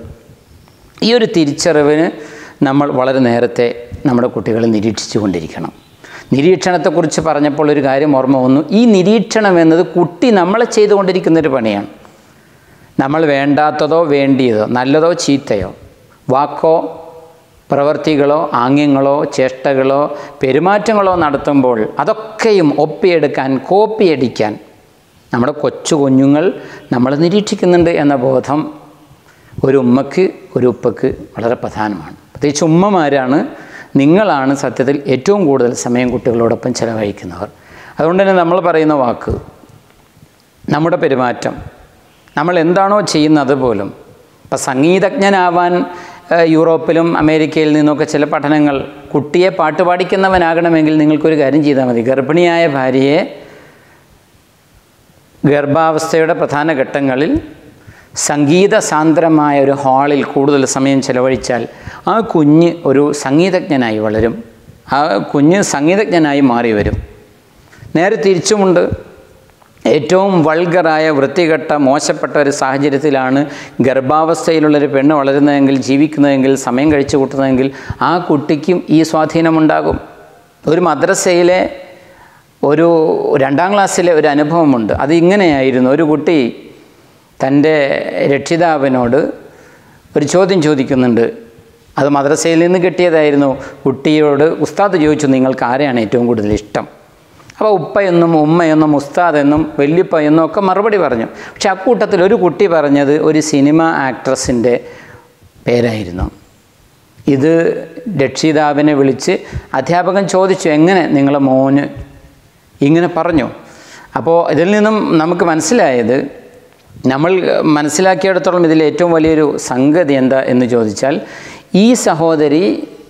ഈ ഒരു തിരിച്ചറിവിന് നമ്മൾ വളരെ നേരത്തെ നമ്മുടെ കുട്ടികളെ നിരീക്ഷിച്ചു കൊണ്ടിരിക്കണം നിരീക്ഷണത്തെക്കുറിച്ച് പറഞ്ഞപ്പോൾ ഒരു കാര്യം ഓർമ്മ വന്നു ഈ നിരീക്ഷണം എന്നത് കുട്ടി നമ്മളെ ചെയ്തുകൊണ്ടിരിക്കുന്നൊരു പണിയാണ് നമ്മൾ വേണ്ടാത്തതോ വേണ്ടിയതോ നല്ലതോ ചീത്തയോ വാക്കോ പ്രവൃത്തികളോ ആംഗ്യങ്ങളോ ചേഷ്ടകളോ പെരുമാറ്റങ്ങളോ നടത്തുമ്പോൾ അതൊക്കെയും ഒപ്പിയെടുക്കാൻ കോപ്പിയടിക്കാൻ നമ്മുടെ കൊച്ചു കുഞ്ഞുങ്ങൾ നമ്മൾ നിരീക്ഷിക്കുന്നുണ്ട് എന്ന ബോധം ഒരു ഉമ്മക്ക് ഒരു ഉപ്പക്ക് വളരെ പ്രധാനമാണ് പ്രത്യേകിച്ച് ഉമ്മമാരാണ് നിങ്ങളാണ് സത്യത്തിൽ ഏറ്റവും കൂടുതൽ സമയം കുട്ടികളോടൊപ്പം ചിലവഴിക്കുന്നവർ അതുകൊണ്ട് തന്നെ നമ്മൾ പറയുന്ന വാക്ക് നമ്മുടെ പെരുമാറ്റം നമ്മൾ എന്താണോ ചെയ്യുന്നത് പോലും ഇപ്പം സംഗീതജ്ഞനാവാൻ യൂറോപ്പിലും അമേരിക്കയിൽ നിന്നൊക്കെ ചില പഠനങ്ങൾ കുട്ടിയെ പാട്ട് പാടിക്കുന്നവനാകണമെങ്കിൽ നിങ്ങൾക്കൊരു കാര്യം ചെയ്താൽ മതി ഗർഭിണിയായ ഭാര്യയെ ഗർഭാവസ്ഥയുടെ പ്രധാന ഘട്ടങ്ങളിൽ സംഗീത സാന്ദ്രമായ ഒരു ഹാളിൽ കൂടുതൽ സമയം ചെലവഴിച്ചാൽ ആ കുഞ്ഞ് ഒരു സംഗീതജ്ഞനായി വളരും ആ കുഞ്ഞ് സംഗീതജ്ഞനായി മാറി വരും നേരെ തിരിച്ചുമുണ്ട് ഏറ്റവും വൾഗറായ വൃത്തികെട്ട മോശപ്പെട്ട ഒരു സാഹചര്യത്തിലാണ് ഗർഭാവസ്ഥയിലുള്ളൊരു പെണ്ണ് വളരുന്നതെങ്കിൽ ജീവിക്കുന്നതെങ്കിൽ സമയം കഴിച്ചു കൂട്ടുന്നതെങ്കിൽ ആ കുട്ടിക്കും ഈ സ്വാധീനമുണ്ടാകും ഒരു മദ്രസയിലെ ഒരു രണ്ടാം ക്ലാസ്സിലെ ഒരു അനുഭവമുണ്ട് അത് ഇങ്ങനെയായിരുന്നു ഒരു കുട്ടി തൻ്റെ രക്ഷിതാവിനോട് ഒരു ചോദ്യം ചോദിക്കുന്നുണ്ട് അത് മദ്രസയിൽ നിന്ന് കിട്ടിയതായിരുന്നു കുട്ടിയോട് ഉസ്താദ് ചോദിച്ചു നിങ്ങൾക്ക് ആരെയാണ് ഏറ്റവും കൂടുതൽ ഇഷ്ടം അപ്പോൾ ഉപ്പയെന്നും ഉമ്മയെന്നും ഉസ്താദ് എന്നും വല്യപ്പ എന്നും ഒക്കെ മറുപടി പറഞ്ഞു പക്ഷെ അക്കൂട്ടത്തിൽ ഒരു കുട്ടി പറഞ്ഞത് ഒരു സിനിമ ആക്ട്രസിൻ്റെ പേരായിരുന്നു ഇത് രക്ഷിതാവിനെ വിളിച്ച് അധ്യാപകൻ ചോദിച്ചു എങ്ങനെ നിങ്ങളെ മോന് ഇങ്ങനെ പറഞ്ഞു അപ്പോൾ ഇതിൽ നിന്നും നമുക്ക് മനസ്സിലായത് നമ്മൾ മനസ്സിലാക്കിയിടത്തോളം ഇതിൽ ഏറ്റവും വലിയൊരു സംഗതി എന്താ എന്ന് ചോദിച്ചാൽ ഈ സഹോദരി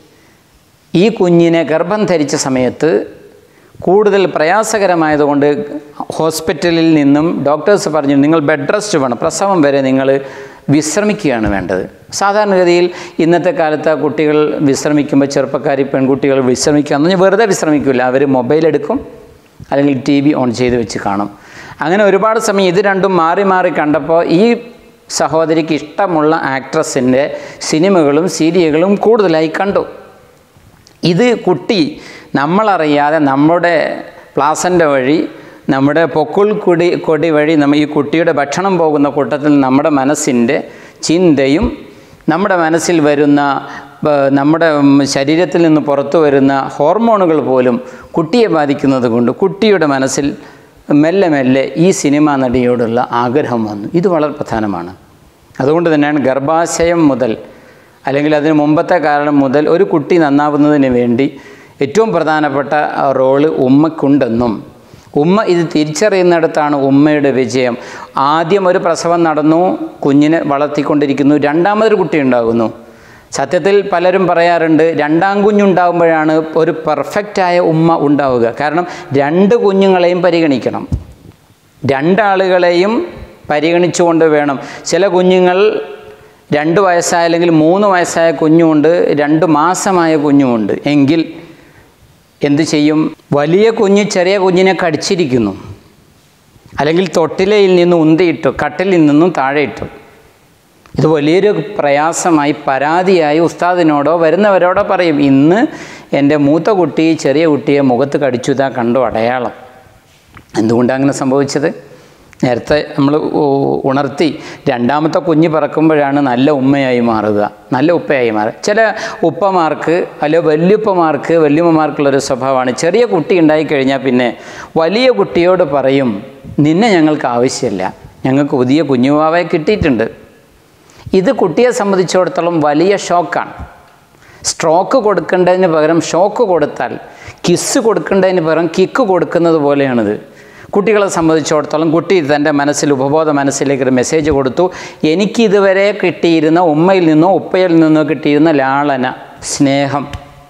ഈ കുഞ്ഞിനെ ഗർഭം ധരിച്ച സമയത്ത് കൂടുതൽ പ്രയാസകരമായതുകൊണ്ട് ഹോസ്പിറ്റലിൽ നിന്നും ഡോക്ടേഴ്സ് പറഞ്ഞു നിങ്ങൾ ബെഡ് റെസ്റ്റ് വേണം പ്രസവം വരെ നിങ്ങൾ വിശ്രമിക്കുകയാണ് വേണ്ടത് സാധാരണഗതിയിൽ ഇന്നത്തെ കാലത്ത് ആ കുട്ടികൾ വിശ്രമിക്കുമ്പോൾ ചെറുപ്പക്കാരി പെൺകുട്ടികൾ വിശ്രമിക്കുക എന്ന് പറഞ്ഞാൽ വെറുതെ വിശ്രമിക്കില്ല അവർ മൊബൈൽ എടുക്കും അല്ലെങ്കിൽ ടി വി ഓൺ ചെയ്ത് വെച്ച് കാണും അങ്ങനെ ഒരുപാട് സമയം ഇത് രണ്ടും മാറി മാറി കണ്ടപ്പോൾ ഈ സഹോദരിക്ക് ഇഷ്ടമുള്ള ആക്ട്രസിൻ്റെ സിനിമകളും സീരിയലുകളും കൂടുതലായി കണ്ടു ഇത് കുട്ടി നമ്മളറിയാതെ നമ്മുടെ പ്ലാസൻ്റെ വഴി നമ്മുടെ പൊക്കുൾ കുടി കൊടി വഴി നമ്മൾ ഈ കുട്ടിയുടെ ഭക്ഷണം പോകുന്ന കൂട്ടത്തിൽ നമ്മുടെ മനസ്സിൻ്റെ ചിന്തയും നമ്മുടെ മനസ്സിൽ വരുന്ന ബ- നമ്മുടെ ഉം, ശരീരത്തിൽ നിന്ന് പുറത്തു വരുന്ന ഹോർമോണുകൾ പോലും കുട്ടിയെ ബാധിക്കുന്നത് കൊണ്ട് കുട്ടിയുടെ മനസ്സിൽ മെല്ലെ മെല്ലെ ഈ സിനിമാ നടിയോടുള്ള ആഗ്രഹം വന്നു ഇത് വളരെ പ്രധാനമാണ് അതുകൊണ്ട് തന്നെയാണ് ഗർഭാശയം മുതൽ അല്ലെങ്കിൽ അതിന് മുമ്പത്തെ കാലം മുതൽ ഒരു കുട്ടി നന്നാവുന്നതിന് വേണ്ടി ഏറ്റവും പ്രധാനപ്പെട്ട റോള് ഉമ്മക്കുണ്ടെന്നും ഉമ്മ ഇത് തിരിച്ചറിയുന്നിടത്താണ് ഉമ്മയുടെ വിജയം ആദ്യം ഒരു പ്രസവം നടന്നു കുഞ്ഞിനെ വളർത്തിക്കൊണ്ടിരിക്കുന്നു രണ്ടാമതൊരു കുട്ടി ഉണ്ടാകുന്നു സത്യത്തിൽ പലരും പറയാറുണ്ട് രണ്ടാം കുഞ്ഞുണ്ടാകുമ്പോഴാണ് ഒരു പെർഫെക്റ്റായ ഉമ്മ ഉണ്ടാവുക കാരണം രണ്ട് കുഞ്ഞുങ്ങളെയും പരിഗണിക്കണം രണ്ടാളുകളെയും പരിഗണിച്ചുകൊണ്ട് വേണം ചില കുഞ്ഞുങ്ങൾ രണ്ട് വയസ്സായ അല്ലെങ്കിൽ മൂന്ന് വയസ്സായ കുഞ്ഞുമുണ്ട് രണ്ട് മാസമായ കുഞ്ഞുമുണ്ട് എങ്കിൽ എന്ത് ചെയ്യും വലിയ കുഞ്ഞ് ചെറിയ കുഞ്ഞിനെ കടിച്ചിരിക്കുന്നു അല്ലെങ്കിൽ തൊട്ടിലയിൽ നിന്ന് ഉന്തിയിട്ടു കട്ടിലിൽ നിന്നും താഴെ ഇട്ടു ഇത് വലിയൊരു പ്രയാസമായി പരാതിയായി ഉസ്താദിനോടോ വരുന്നവരോടോ പറയും ഇന്ന് എൻ്റെ മൂത്ത കുട്ടി ചെറിയ കുട്ടിയെ മുഖത്ത് കടിച്ചു ഇതാ കണ്ടു അടയാളം എന്തുകൊണ്ടാണ് അങ്ങനെ സംഭവിച്ചത് നേരത്തെ നമ്മൾ ഉണർത്തി രണ്ടാമത്തെ കുഞ്ഞ് പിറക്കുമ്പോഴാണ് നല്ല ഉമ്മയായി മാറുക നല്ല ഉപ്പയായി മാറുക ചില ഉപ്പമാർക്ക് അല്ലെ വല്യുപ്പമാർക്ക് വല്യമ്മമാർക്കുള്ളൊരു സ്വഭാവമാണ് ചെറിയ കുട്ടി ഉണ്ടായിക്കഴിഞ്ഞാൽ പിന്നെ വലിയ കുട്ടിയോട് പറയും നിന്നെ ഞങ്ങൾക്ക് ആവശ്യമില്ല ഞങ്ങൾക്ക് പുതിയ കുഞ്ഞുവാവയെ കിട്ടിയിട്ടുണ്ട് ഇത് കുട്ടിയെ സംബന്ധിച്ചിടത്തോളം വലിയ ഷോക്കാണ് സ്ട്രോക്ക് കൊടുക്കേണ്ടതിന് പകരം ഷോക്ക് കൊടുത്താൽ കിസ് കൊടുക്കേണ്ടതിന് പകരം കിക്ക് കൊടുക്കുന്നത് പോലെയാണിത് കുട്ടികളെ സംബന്ധിച്ചിടത്തോളം കുട്ടി തൻ്റെ മനസ്സിൽ ഉപബോധ മനസ്സിലേക്ക് ഒരു മെസ്സേജ് കൊടുത്തു എനിക്ക് ഇതുവരെ കിട്ടിയിരുന്ന ഉമ്മയിൽ നിന്നോ ഉപ്പയിൽ നിന്നോ കിട്ടിയിരുന്ന ലാളന സ്നേഹം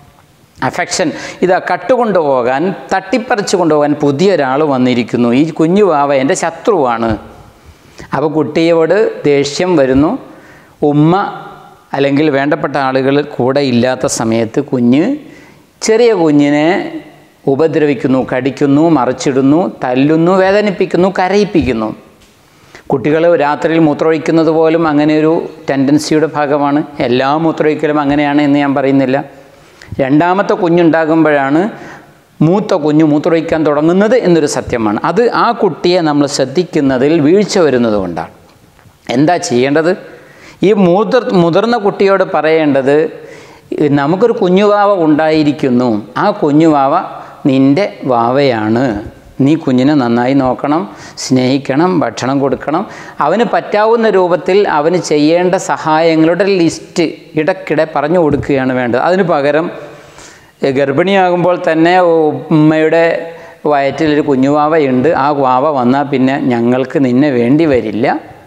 അഫെക്ഷൻ ഇത് കട്ടുകൊണ്ടുപോകാൻ തട്ടിപ്പറിച്ചു കൊണ്ടുപോകാൻ പുതിയൊരാൾ വന്നിരിക്കുന്നു ഈ കുഞ്ഞു വാവ എൻ്റെ ശത്രുവാണ് അപ്പോൾ കുട്ടിയോട് ദേഷ്യം വരുന്നു ഉമ്മ അല്ലെങ്കിൽ വേണ്ടപ്പെട്ട ആളുകൾ കൂടെ ഇല്ലാത്ത സമയത്ത് കുഞ്ഞ് ചെറിയ കുഞ്ഞിനെ ഉപദ്രവിക്കുന്നു കടിക്കുന്നു മറിച്ചിടുന്നു തല്ലുന്നു വേദനിപ്പിക്കുന്നു കരയിപ്പിക്കുന്നു കുട്ടികൾ രാത്രിയിൽ മൂത്രമൊഴിക്കുന്നത് പോലും അങ്ങനെ ഒരു ടെൻഡൻസിയുടെ ഭാഗമാണ് എല്ലാ മൂത്രമൊഴിക്കലും അങ്ങനെയാണ് എന്ന് ഞാൻ പറയുന്നില്ല രണ്ടാമത്തെ കുഞ്ഞുണ്ടാകുമ്പോഴാണ് മൂത്ത കുഞ്ഞു മൂത്രമൊഴിക്കാൻ തുടങ്ങുന്നത് എന്നൊരു സത്യമാണ് അത് ആ കുട്ടിയെ നമ്മൾ ശ്രദ്ധിക്കുന്നതിൽ വീഴ്ച വരുന്നത് കൊണ്ടാണ് എന്താ ചെയ്യേണ്ടത് ഈ മുതിർ മുതിർന്ന കുട്ടിയോട് പറയേണ്ടത് നമുക്കൊരു കുഞ്ഞുവാവ ഉണ്ടായിരിക്കുന്നു ആ കുഞ്ഞുവാവ നിൻ്റെ വാവയാണ് നീ കുഞ്ഞിനെ നന്നായി നോക്കണം സ്നേഹിക്കണം ഭക്ഷണം കൊടുക്കണം അവന് പറ്റാവുന്ന രൂപത്തിൽ അവന് ചെയ്യേണ്ട സഹായങ്ങളുടെ ലിസ്റ്റ് ഇടയ്ക്കിടെ പറഞ്ഞു കൊടുക്കുകയാണ് വേണ്ടത് അതിന് പകരം ഗർഭിണിയാകുമ്പോൾ തന്നെ ഉമ്മയുടെ വയറ്റിലൊരു കുഞ്ഞുവാവയുണ്ട് ആ വാവ വന്നാൽ പിന്നെ ഞങ്ങൾക്ക് നിന്നെ വേണ്ടി വരില്ല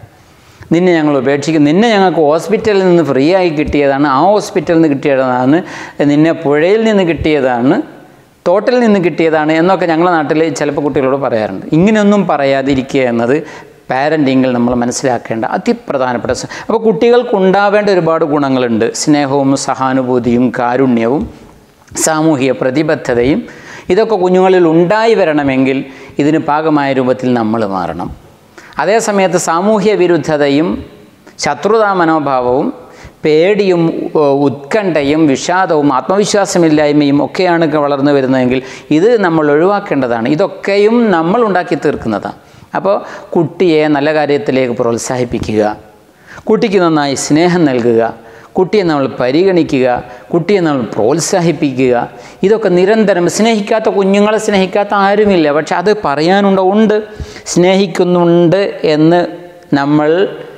നിന്നെ ഞങ്ങൾ ഉപേക്ഷിക്കും നിന്നെ ഞങ്ങൾക്ക് ഹോസ്പിറ്റലിൽ നിന്ന് ഫ്രീ ആയി കിട്ടിയതാണ് ആ ഹോസ്പിറ്റലിൽ നിന്ന് കിട്ടിയതാണ് നിന്നെ പുഴയിൽ നിന്ന് കിട്ടിയതാണ് തോട്ടിൽ നിന്ന് കിട്ടിയതാണ് എന്നൊക്കെ ഞങ്ങളുടെ നാട്ടിൽ ചിലപ്പോൾ കുട്ടികളോട് പറയാറുണ്ട് ഇങ്ങനെയൊന്നും പറയാതിരിക്കുക എന്നത് പാരൻറ്റിങ്ങിൽ നമ്മൾ മനസ്സിലാക്കേണ്ട അതിപ്രധാനപ്പെട്ട സ- അപ്പോൾ കുട്ടികൾക്കുണ്ടാവേണ്ട ഒരുപാട് ഗുണങ്ങളുണ്ട് സ്നേഹവും സഹാനുഭൂതിയും കാരുണ്യവും സാമൂഹിക പ്രതിബദ്ധതയും ഇതൊക്കെ കുഞ്ഞുങ്ങളിൽ ഉണ്ടായി വരണമെങ്കിൽ ഇതിന് പാകമായ രൂപത്തിൽ നമ്മൾ മാറണം അതേസമയത്ത് സാമൂഹ്യ വിരുദ്ധതയും ശത്രുതാ മനോഭാവവും പേടിയും ഉ- ഉത്കണ്ഠയും വിഷാദവും ആത്മവിശ്വാസമില്ലായ്മയും ഒക്കെയാണ് ക- വളർന്നു വരുന്നതെങ്കിൽ ഇത് നമ്മൾ ഒഴിവാക്കേണ്ടതാണ് ഇതൊക്കെയും നമ്മൾ ഉണ്ടാക്കി തീർക്കുന്നതാണ് അപ്പോൾ കുട്ടിയെ നല്ല കാര്യത്തിലേക്ക് പ്രോത്സാഹിപ്പിക്കുക കുട്ടിക്ക് നന്നായി സ്നേഹം നൽകുക കുട്ടിയെ നമ്മൾ പരിഗണിക്കുക കുട്ടിയെ നമ്മൾ പ്രോത്സാഹിപ്പിക്കുക ഇതൊക്കെ നിരന്തരം സ്നേഹിക്കാത്ത കുഞ്ഞുങ്ങളെ സ്നേഹിക്കാത്ത ആരുമില്ല പക്ഷെ അത് പറയാനുണ്ടോ ഉണ്ട് സ്നേഹിക്കുന്നുണ്ട് എന്ന് നമ്മൾ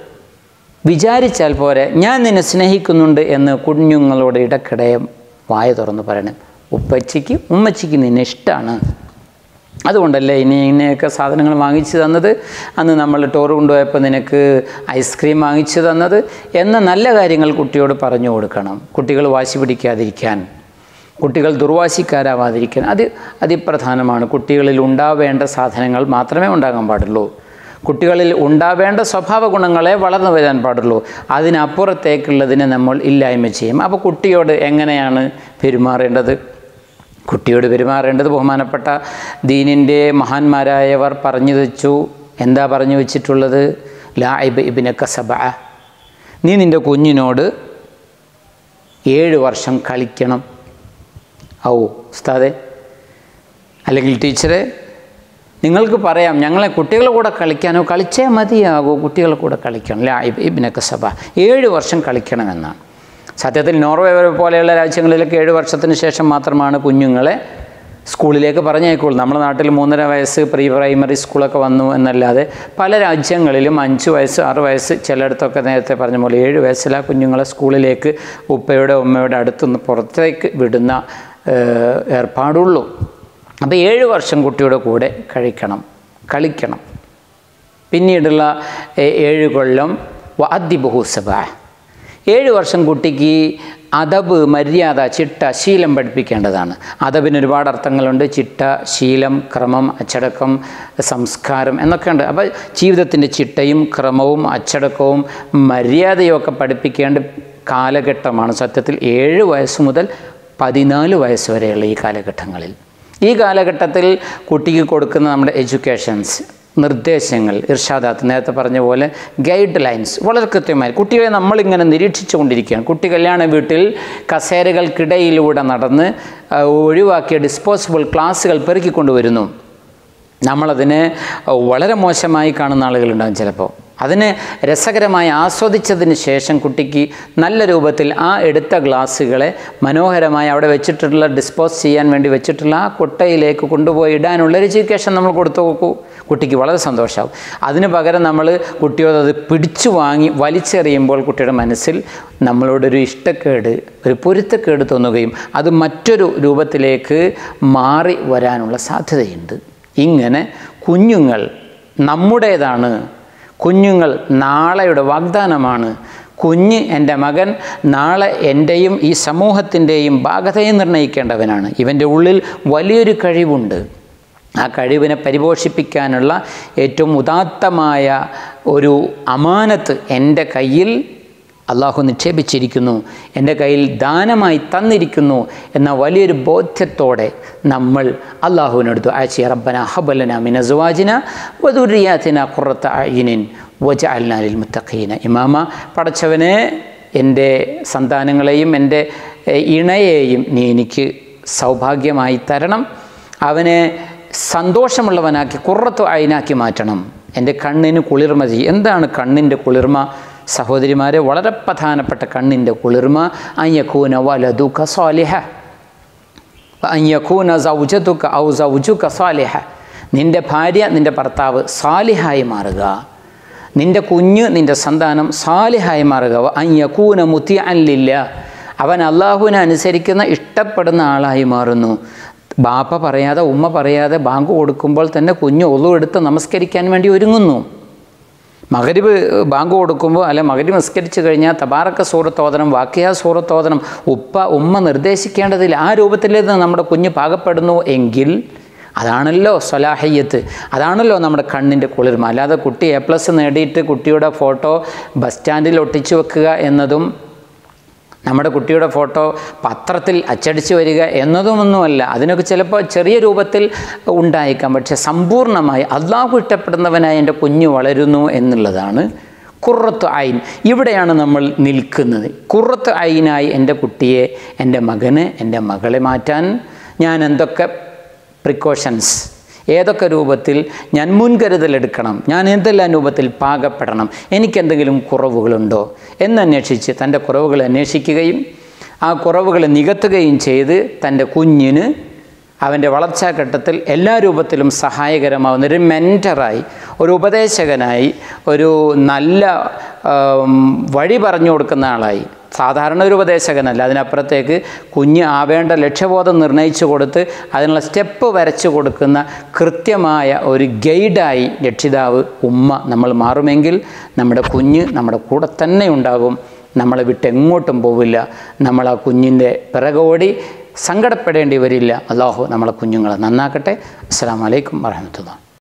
വിചാരിച്ചാൽ പോരെ ഞാൻ നിന്നെ സ്നേഹിക്കുന്നുണ്ട് എന്ന് കുഞ്ഞുങ്ങളോട് ഇടയ്ക്കിടെ വായ തുറന്ന് പറയണം ഉപ്പച്ചിക്ക് ഉമ്മച്ചിക്ക് നിന്നെ ഇഷ്ടമാണ് അതുകൊണ്ടല്ലേ ഇനി ഇങ്ങനെയൊക്കെ സാധനങ്ങൾ വാങ്ങിച്ചു തന്നത് അന്ന് നമ്മൾ ടൂർ കൊണ്ടുപോയപ്പോൾ നിനക്ക് ഐസ്ക്രീം വാങ്ങിച്ചു തന്നത് എന്ന നല്ല കാര്യങ്ങൾ കുട്ടിയോട് പറഞ്ഞു കൊടുക്കണം കുട്ടികൾ വാശി പിടിക്കാതിരിക്കാൻ കുട്ടികൾ ദുർവാശിക്കാരാവാതിരിക്കാൻ അത് അതിപ്രധാനമാണ് കുട്ടികളിൽ ഉണ്ടാവേണ്ട സാധനങ്ങൾ മാത്രമേ ഉണ്ടാകാൻ പാടുള്ളൂ കുട്ടികളിൽ ഉണ്ടാവേണ്ട സ്വഭാവ ഗുണങ്ങളെ വളർന്നു വരാൻ പാടുള്ളൂ അതിനപ്പുറത്തേക്കുള്ളതിനെ നമ്മൾ ഇല്ലായ്മ ചെയ്യും അപ്പോൾ കുട്ടിയോട് എങ്ങനെയാണ് പെരുമാറേണ്ടത് കുട്ടിയോട് പെരുമാറേണ്ടത് ബഹുമാനപ്പെട്ട ദീനിൻ്റെ മഹാന്മാരായവർ പറഞ്ഞു വെച്ചു എന്താ പറഞ്ഞു വെച്ചിട്ടുള്ളത് ലാഇബ് ഇബിന കസബ നീ നിൻ്റെ കുഞ്ഞിനോട് ഏഴ് വർഷം കളിക്കണം ഔ ഉസ്താദെ അല്ലെങ്കിൽ ടീച്ചറെ നിങ്ങൾക്ക് പറയാം ഞങ്ങളെ കുട്ടികളുടെ കൂടെ കളിക്കാനോ കളിച്ചേ മതിയാകൂ കുട്ടികളുടെ കൂടെ കളിക്കണം ലാഇബ് ഇബിന കസബ ഏഴ് വർഷം കളിക്കണമെന്നാണ് സത്യത്തിൽ നോർവേ പോലെയുള്ള രാജ്യങ്ങളിലൊക്കെ ഏഴ് വർഷത്തിന് ശേഷം മാത്രമാണ് കുഞ്ഞുങ്ങളെ സ്കൂളിലേക്ക് പറഞ്ഞേക്കുള്ളൂ നമ്മുടെ നാട്ടിൽ മൂന്നര വയസ്സ് പ്രീ പ്രൈമറി സ്കൂളൊക്കെ വന്നു എന്നല്ലാതെ പല രാജ്യങ്ങളിലും അഞ്ച് വയസ്സ് ആറ് വയസ്സ് ചിലയിടത്തൊക്കെ നേരത്തെ പറഞ്ഞ പോലെ ഏഴ് വയസ്സിലാ കുഞ്ഞുങ്ങളെ സ്കൂളിലേക്ക് ഉപ്പയുടെ ഉമ്മയുടെ അടുത്തുനിന്ന് പുറത്തേക്ക് വിടുന്ന ഏഹ്, ഏർപ്പാടുള്ളൂ അപ്പോൾ ഏഴ് വർഷം കുട്ടിയുടെ കൂടെ കഴിക്കണം കളിക്കണം പിന്നീടുള്ള ഏ- ഏഴ് കൊല്ലം വാദ്യബഹുസഭ ഏഴ് വർഷം കുട്ടിക്ക് അദബ് മര്യാദ ചിട്ട ശീലം പഠിപ്പിക്കേണ്ടതാണ് അദബിന് ഒരുപാട് അർത്ഥങ്ങളുണ്ട് ചിട്ട ശീലം ക്രമം അച്ചടക്കം സംസ്കാരം എന്നൊക്കെ ഉണ്ട് അപ്പോൾ ജീവിതത്തിൻ്റെ ചിട്ടയും ക്രമവും അച്ചടക്കവും മര്യാദയും ഒക്കെ പഠിപ്പിക്കേണ്ട കാലഘട്ടമാണ് സത്യത്തിൽ ഏഴ് വയസ്സ് മുതൽ പതിനാല് വയസ്സ് വരെയുള്ള ഈ കാലഘട്ടങ്ങളിൽ ഈ കാലഘട്ടത്തിൽ കുട്ടിക്ക് കൊടുക്കുന്ന നമ്മുടെ എഡ്യൂക്കേഷൻസ് നിർദ്ദേശങ്ങൾ ഇർഷാദാത്ത് നേരത്തെ പറഞ്ഞ പോലെ ഗൈഡ് ലൈൻസ് വളരെ കൃത്യമായി കുട്ടികളെ നമ്മളിങ്ങനെ നിരീക്ഷിച്ചു കൊണ്ടിരിക്കുകയാണ് കുട്ടി കല്യാണ വീട്ടിൽ കസേരകൾക്കിടയിലൂടെ നടന്ന് ആ, ഒഴിവാക്കിയ ഡിസ്പോസിബിൾ ക്ലാസ്സുകൾ പെറുക്കിക്കൊണ്ടുവരുന്നു നമ്മളതിനെ വളരെ മോശമായി കാണുന്ന ആളുകളുണ്ടാകും ചിലപ്പോൾ അതിനെ രസകരമായി ആസ്വദിച്ചതിന് ശേഷം കുട്ടിക്ക് നല്ല രൂപത്തിൽ ആ എടുത്ത ഗ്ലാസ്സുകളെ മനോഹരമായി അവിടെ വെച്ചിട്ടുള്ള ഡിസ്പോസ് ചെയ്യാൻ വേണ്ടി വെച്ചിട്ടുള്ള ആ കുട്ടയിലേക്ക് കൊണ്ടുപോയി ഇടാനുള്ള ഒരു എഡ്യൂക്കേഷൻ നമ്മൾ കൊടുത്തു നോക്കൂ കുട്ടിക്ക് വളരെ സന്തോഷമാവും അതിന് പകരം നമ്മൾ കുട്ടിയോട് അത് പിടിച്ചു വാങ്ങി വലിച്ചെറിയുമ്പോൾ കുട്ടിയുടെ മനസ്സിൽ നമ്മളോടൊരു ഇഷ്ടക്കേട് ഒരു പൊരുത്തക്കേട് തോന്നുകയും അത് മറ്റൊരു രൂപത്തിലേക്ക് മാറി വരാനുള്ള സാധ്യതയുണ്ട് ഇങ്ങനെ കുഞ്ഞുങ്ങൾ നമ്മുടേതാണ് കുഞ്ഞുങ്ങൾ നാളെയുടെ വാഗ്ദാനമാണ് കുഞ്ഞ് എൻ്റെ മകൻ നാളെ എൻ്റെയും ഈ സമൂഹത്തിൻ്റെയും ഭാഗതയെ നിർണ്ണയിക്കേണ്ടവനാണ് ഇവൻ്റെ ഉള്ളിൽ വലിയൊരു കഴിവുണ്ട് ആ കഴിവിനെ പരിപോഷിപ്പിക്കാനുള്ള ഏറ്റവും ഉദാത്തമായ ഒരു അമാനത്ത് എൻ്റെ കയ്യിൽ അള്ളാഹു നിക്ഷേപിച്ചിരിക്കുന്നു എൻ്റെ കയ്യിൽ ദാനമായി തന്നിരിക്കുന്നു എന്ന വലിയൊരു ബോധ്യത്തോടെ നമ്മൾ അള്ളാഹുവിനടുത്തു ആച്ചി റബ്ബന ഹബലന മിനസുവാജിന വധുരിയാത്തിന കുറത്ത അയിനിൻ വജ അൽനാലിൽ മുത്തഖീന ഇമാമ പടച്ചവനെ എൻ്റെ സന്താനങ്ങളെയും എൻ്റെ എഹ്, ഇണയെയും നീ എനിക്ക് സൗഭാഗ്യമായി തരണം അവനെ സന്തോഷമുള്ളവനാക്കി കുറത്തു അയിനാക്കി മാറ്റണം എൻ്റെ കണ്ണിന് കുളിർമ ചെയ്യും എന്താണ് കണ്ണിൻ്റെ കുളിർമ സഹോദരിമാരെ വളരെ പ്രധാനപ്പെട്ട കണ്ണിൻ്റെ കുളിർമ അയ്യക്കൂന വലതുക സ്വാലിഹ അയ്യക്കൂന സൗജതുക ഔ സൗജുക സ്വാലിഹ നിൻ്റെ ഭാര്യ നിൻ്റെ ഭർത്താവ് സാലിഹായി മാറുക നിൻ്റെ കുഞ്ഞ് നിൻ്റെ സന്താനം സാലിഹായി മാറുക അയ്യക്കൂന മുത്തി അല്ലില്ല അവൻ അള്ളാഹുവിനെ അനുസരിക്കുന്ന ഇഷ്ടപ്പെടുന്ന ആളായി മാറുന്നു ബാപ്പ പറയാതെ ഉമ്മ പറയാതെ ബാങ്ക് കൊടുക്കുമ്പോൾ തന്നെ കുഞ്ഞ് ഒതു എടുത്ത് നമസ്കരിക്കാൻ വേണ്ടി ഒരുങ്ങുന്നു മകരിബ് ബാങ്ക് കൊടുക്കുമ്പോൾ അല്ലെ മകരിബ് നിസ്കരിച്ചു കഴിഞ്ഞാൽ തബാറക്ക സൂറത്തോദനം വാക്യ സൂറത്തോദനം ഉപ്പ ഉമ്മ നിർദ്ദേശിക്കേണ്ടതില്ല ആ രൂപത്തിലേത് നമ്മുടെ കുഞ്ഞ് പാകപ്പെടുന്നു എങ്കിൽ അതാണല്ലോ സ്വലാഹയ്യത്ത് അതാണല്ലോ നമ്മുടെ കണ്ണിൻ്റെ കുളിർമ അല്ലാതെ കുട്ടി എ പ്ലസ് നേടിയിട്ട് കുട്ടിയുടെ ഫോട്ടോ ബസ് സ്റ്റാൻഡിൽ ഒട്ടിച്ചു വെക്കുക എന്നതും നമ്മുടെ കുട്ടിയുടെ ഫോട്ടോ പത്രത്തിൽ അച്ചടിച്ച് വരിക എന്നതുമൊന്നുമല്ല അതിനൊക്കെ ചിലപ്പോൾ ചെറിയ രൂപത്തിൽ ഉണ്ടായേക്കാം പക്ഷെ സമ്പൂർണ്ണമായി അള്ളാഹു ഇഷ്ടപ്പെടുന്നവനായി എൻ്റെ കുഞ്ഞ് വളരുന്നു എന്നുള്ളതാണ് കുറത്ത് ഐൻ ഇവിടെയാണ് നമ്മൾ നിൽക്കുന്നത് കുറത്ത് ഐനായി എൻ്റെ കുട്ടിയെ എൻ്റെ മകന് എൻ്റെ മകളെ മാറ്റാൻ ഞാൻ എന്തൊക്കെ പ്രിക്കോഷൻസ് ഏതൊക്കെ രൂപത്തിൽ ഞാൻ മുൻകരുതലെടുക്കണം ഞാൻ എന്തെല്ലാം രൂപത്തിൽ പാകപ്പെടണം എനിക്കെന്തെങ്കിലും കുറവുകളുണ്ടോ എന്നന്വേഷിച്ച് തൻ്റെ കുറവുകൾ അന്വേഷിക്കുകയും ആ കുറവുകൾ നികത്തുകയും ചെയ്ത് തൻ്റെ കുഞ്ഞിന് അവൻ്റെ വളർച്ചാഘട്ടത്തിൽ എല്ലാ രൂപത്തിലും സഹായകരമാവുന്ന ഒരു മെൻറ്ററായി ഒരു ഉപദേശകനായി ഒരു നല്ല ആം, വഴി പറഞ്ഞു കൊടുക്കുന്ന ആളായി സാധാരണ ഒരു ഉപദേശകനല്ല അതിനപ്പുറത്തേക്ക് കുഞ്ഞ് ആവേണ്ട ലക്ഷ്യബോധം നിർണ്ണയിച്ചു കൊടുത്ത് അതിനുള്ള സ്റ്റെപ്പ് വരച്ചു കൊടുക്കുന്ന കൃത്യമായ ഒരു ഗൈഡായി രക്ഷിതാവ് ഉമ്മ നമ്മൾ മാറുമെങ്കിൽ നമ്മുടെ കുഞ്ഞ് നമ്മുടെ കൂടെ തന്നെ ഉണ്ടാകും നമ്മളെ വിട്ട് എങ്ങോട്ടും പോവില്ല നമ്മൾ ആ കുഞ്ഞിൻ്റെ പിറകോടി സങ്കടപ്പെടേണ്ടി വരില്ല അള്ളാഹു നമ്മളെ കുഞ്ഞുങ്ങളെ നന്നാക്കട്ടെ അസ്സാം വലൈക്കും വാഹമത്തുള്ള